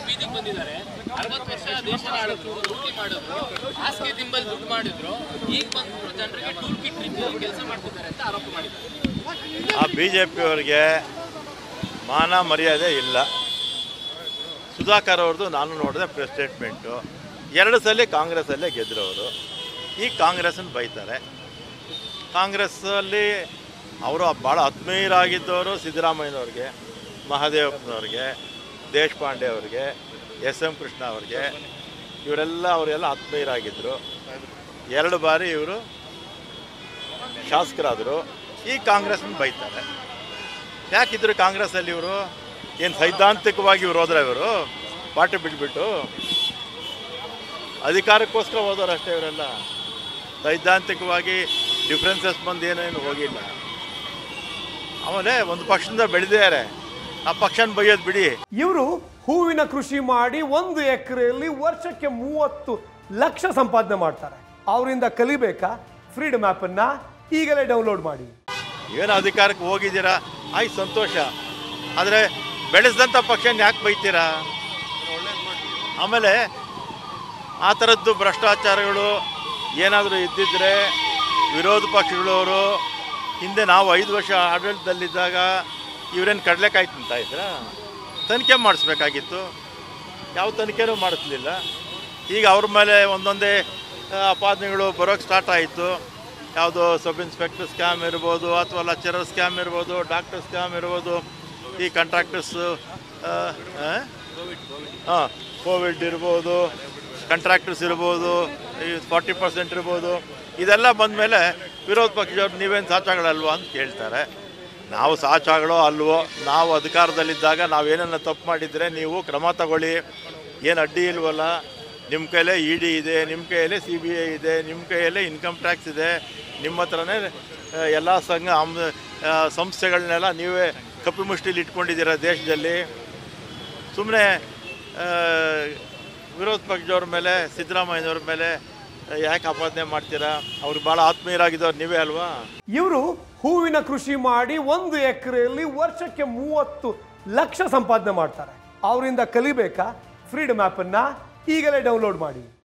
ಬೀದಿಗೆ ಬಂದಿದ್ದಾರೆ ಅರವತ್ತು ವರ್ಷ ದೇಶ ಆಳಿದ್ರು ಲೂಟಿ ಮಾಡಿದ್ರು ಹಾಸಿಗೆ ದಿಂಬಲ್ ದುಡ್ಡು ಮಾಡಿದ್ರು ಈಗ ಬಂದು ಜನರಿಗೆ ಟೂಲ್ ಕಿಟ್ ರೀತಿಯಲ್ಲಿ ಕೆಲಸ ಮಾಡ್ತಿದ್ದಾರೆ ಅಂತ ಆರೋಪ ಮಾಡಿದ್ದಾರೆ ಆ ಬಿ ಜೆ ಪಿಯವರಿಗೆ ಮಾನ ಮರ್ಯಾದೆ ಇಲ್ಲ ಸುಧಾಕರ್ ಅವ್ರದ್ದು ನಾನು ನೋಡಿದೆ ಪ್ರೆಸ್ ಸ್ಟೇಟ್ಮೆಂಟು ಎರಡು ಸಲ ಕಾಂಗ್ರೆಸ್ಸಲ್ಲೇ ಗೆದ್ರವರು ಈಗ ಕಾಂಗ್ರೆಸ್ಸನ್ನು ಬೈತಾರೆ ಕಾಂಗ್ರೆಸ್ಸಲ್ಲಿ ಅವರು ಭಾಳ ಆತ್ಮೀಯರಾಗಿದ್ದವರು ಸಿದ್ದರಾಮಯ್ಯನವ್ರಿಗೆ ಮಹದೇವಪ್ಪನವ್ರಿಗೆ ದೇಶಪಾಂಡೆ ಅವ್ರಿಗೆ ಎಸ್ ಎಂ ಕೃಷ್ಣ ಅವ್ರಿಗೆ ಇವರೆಲ್ಲ ಅವರೆಲ್ಲ ಆತ್ಮೀಯರಾಗಿದ್ದರು ಎರಡು ಬಾರಿ ಇವರು ಶಾಸಕರಾದರು ಈಗ ಕಾಂಗ್ರೆಸ್ನ ಬೈತಾರೆ ಯಾಕಿದ್ರು ಕಾಂಗ್ರೆಸ್ಸಲ್ಲಿ ಇವರು ಏನು ಸೈದ್ಧಾಂತಿಕವಾಗಿ ಇವ್ರು ಹೋದ್ರೆ ಇವರು ಪಾರ್ಟಿ ಬಿಟ್ಬಿಟ್ಟು ಅಧಿಕಾರಕ್ಕೋಸ್ಕರ ಹೋದವರು ಅಷ್ಟೇ ಇವರೆಲ್ಲ ಸೈದ್ಧಾಂತಿಕವಾಗಿ ಡಿಫ್ರೆನ್ಸಸ್ ಬಂದು ಏನೇನು ಹೋಗಿಲ್ಲ ಆಮೇಲೆ ಒಂದು ಪಕ್ಷದಿಂದ ಬೆಳೆದಿದ್ದಾರೆ ಆ ಪಕ್ಷನ ಬೈಯೋದು ಬಿಡಿ ಇವರು ಹೂವಿನ ಕೃಷಿ ಮಾಡಿ ಒಂದು ಎಕರೆಯಲ್ಲಿ ವರ್ಷಕ್ಕೆ ಮೂವತ್ತು ಲಕ್ಷ ಸಂಪಾದನೆ ಮಾಡ್ತಾರೆ ಅವರಿಂದ ಕಲಿಬೇಕಾ ಫ್ರೀಡಮ್ ಅನ್ನ ಈಗಲೇ ಡೌನ್ಲೋಡ್ ಮಾಡಿ ಏನು ಅಧಿಕಾರಕ್ಕೆ ಹೋಗಿದ್ದೀರಾ ಆಯ್ತು ಸಂತೋಷ ಆದರೆ ಬೆಳೆಸಿದಂಥ ಪಕ್ಷನ ಯಾಕೆ ಬೈತೀರಾ ಆಮೇಲೆ ಆ ಥರದ್ದು ಭ್ರಷ್ಟಾಚಾರಗಳು ಏನಾದರೂ ಇದ್ದಿದ್ರೆ ವಿರೋಧ ಪಕ್ಷಗಳವರು ಹಿಂದೆ ನಾವು ಐದು ವರ್ಷ ಆಡಳಿತದಲ್ಲಿದ್ದಾಗ ಇವರೇನು ಕಡಲೆಕಾಯಿ ತಿಂತಾ ಇದ್ರಾ ತನಿಖೆ ಮಾಡಿಸ್ಬೇಕಾಗಿತ್ತು ಯಾವ ತನಿಖೆನೂ ಮಾಡಿಸ್ಲಿಲ್ಲ ಈಗ ಅವ್ರ ಮೇಲೆ ಒಂದೊಂದೇ ಆ, ಅಪಾದನೆಗಳು ಬರೋಕ್ಕೆ ಸ್ಟಾರ್ಟ್ ಆಯಿತು ಯಾವುದೋ ಸಬ್ ಇನ್ಸ್ಪೆಕ್ಟರ್ ಸ್ಕ್ಯಾಮ್ ಇರ್ಬೋದು ಅಥವಾ ಲೆಕ್ಚರರ್ ಸ್ಕ್ಯಾಮ್ ಇರ್ಬೋದು ಡಾಕ್ಟರ್ ಸ್ಕ್ಯಾಮ್ ಇರ್ಬೋದು ಈ ಕಾಂಟ್ರಾಕ್ಟರ್ಸು ಹಾಂ ಕೋವಿಡ್ ಇರ್ಬೋದು ಕಾಂಟ್ರಾಕ್ಟರ್ಸ್ ಇರ್ಬೋದು ಈ ಫಾರ್ಟಿ ಪರ್ಸೆಂಟ್ ಇರ್ಬೋದು ಇದೆಲ್ಲ ಬಂದಮೇಲೆ ವಿರೋಧ ಪಕ್ಷದವ್ರು ನೀವೇನು ಸಾಚಾಗಳಲ್ವಾ ಅಂತ ಕೇಳ್ತಾರೆ ನಾವು ಸಾಚಾಗಳೋ ಅಲ್ವೋ ನಾವು ಅಧಿಕಾರದಲ್ಲಿದ್ದಾಗ ನಾವೇನನ್ನ ತಪ್ಪು ಮಾಡಿದರೆ ನೀವು ಕ್ರಮ ತಗೊಳ್ಳಿ ಏನು ಅಡ್ಡಿ ಇಲ್ವಲ್ಲ ನಿಮ್ಮ ಕೈಲೇ ಇ ಡಿ ಇದೆ ನಿಮ್ಮ ಕೈಯಲ್ಲೇ ಸಿ ಬಿ ಐ ಇದೆ ನಿಮ್ಮ ಕೈಯಲ್ಲೇ ಇನ್ಕಮ್ ಟ್ಯಾಕ್ಸ್ ಇದೆ ನಿಮ್ಮ ಹತ್ರನೇ ಎಲ್ಲ ಸಂಘ ಆಮ್- ಆ, ಸಂಸ್ಥೆಗಳನ್ನೆಲ್ಲ ನೀವೇ ಕಪ್ಪಿ ಮುಷ್ಟಿಲಿ ಇಟ್ಕೊಂಡಿದ್ದೀರ ದೇಶದಲ್ಲಿ ಸುಮ್ಮನೆ ವಿರೋಧ ಪಕ್ಷದವ್ರ ಮೇಲೆ ಸಿದ್ದರಾಮಯ್ಯನವ್ರ ಮೇಲೆ ಯಾಕೆ ಆಪಾದನೆ ಮಾಡ್ತೀರಾ ಅವ್ರು ಭಾಳ ಆತ್ಮೀಯರಾಗಿದ್ದವ್ರು ನೀವೇ ಅಲ್ವಾ ಇವರು ಹೂವಿನ ಕೃಷಿ ಮಾಡಿ ಒಂದು ಎಕರೆಯಲ್ಲಿ ವರ್ಷಕ್ಕೆ ಮೂವತ್ತು ಲಕ್ಷ ಸಂಪಾದನೆ ಮಾಡ್ತಾರೆ ಅವರಿಂದ ಕಲಿಬೇಕಾ ಫ್ರೀಡಮ್ ಅನ್ನ ಈಗಲೇ ಡೌನ್ಲೋಡ್ ಮಾಡಿ